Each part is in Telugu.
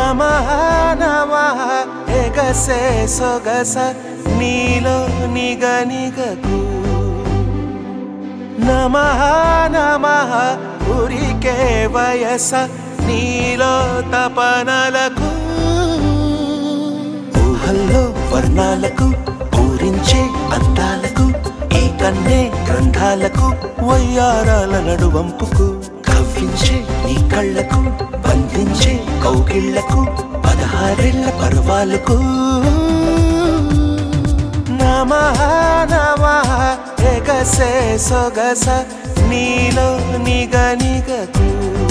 నమః నమః ఎగసే సొగస నీలో నిగ నిగకు నమః నమః ఉరికే వయస నీలో తపనలకు ఊహల్లో వర్ణాలకు పూరించే అందాలకు ఈ కన్నే గ్రంథాలకు వయ్యారాల నడువంపుకు కవ్వించే నీ కళ్ళకు బంధించే కౌగిళ్లకు పదహారేళ్ల పర్వాలకు నమః నమః ఎగసే సొగస నీలో నిగ నిగకు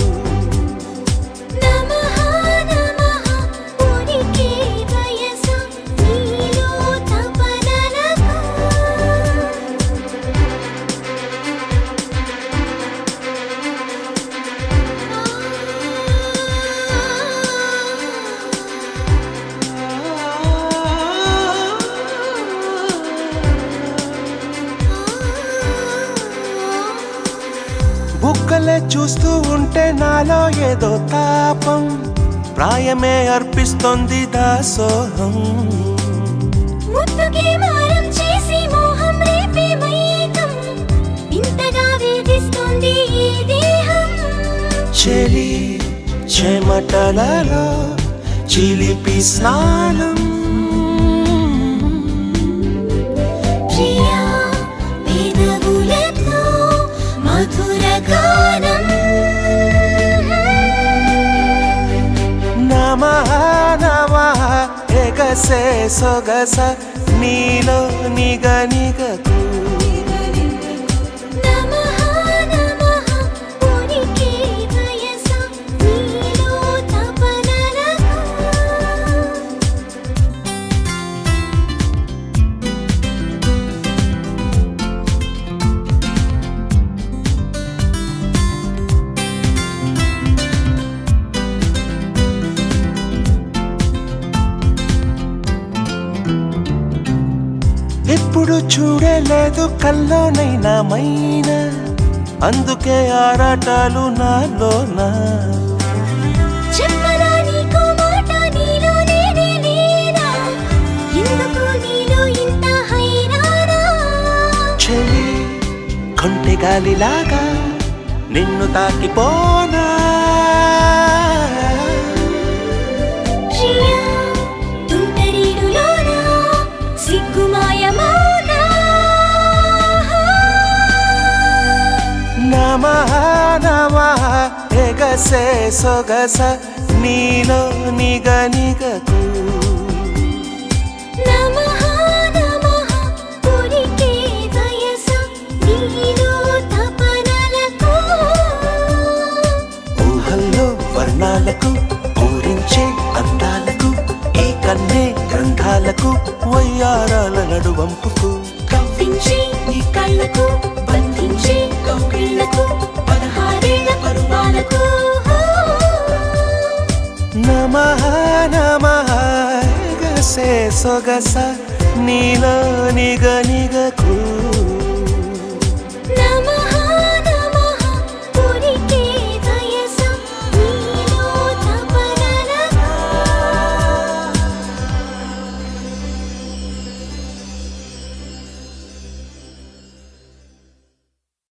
నమః నమః ఉనికి వయస నీలో తపనలకు బుక్కలే చూస్తూ ఉంటే నాలో ఏదో తాపం ప్రాయమే అర్పిస్తోంది దాసోహం ముద్దుకి మారం చేసి మోహం రేపే మైకం ఇంతగా వేధిస్తుంది ఈ దేహం చెలి చెమటలలో చిలిపి స్నానం ప్రియా పెదవులతో మధుర గానం నమః నమః ఎగసే సొగస నీలో నిగ నిగకు నమః నమః ఉనికి వయస నీలో తపనలకు ఎప్పుడు చూడలేదు కల్లోనైనా మైన అందుకే ఆరాటాలు నాలోనా చెప్పనా నీకు మాట నీలో నేనే లేనా ఎందుకు నీలో ఇంత హైరానా చెలి కొంటె గాలిలాగా నిన్ను తాకిపోనా ప్రియా తుంటరిడులోనా సిగ్గుమాయమౌనా నమః నమః ఎగసే సొగస నీలో నిగ నిగకు నమః నమః ఉనికి వయస నీలో తపనలకు ఊహల్లో వర్ణాలకు పూరించే అందాలకు ఈ కన్నే గ్రంథాలకు వయ్యారాల నడువంపుకు కవ్వించే నీ కళ్ళకు బంధించే కౌగిళ్లకు పదహారేళ్ల పరువాలకు నమః నమః ఎగసే సొగస నీలో నిగ నిగకు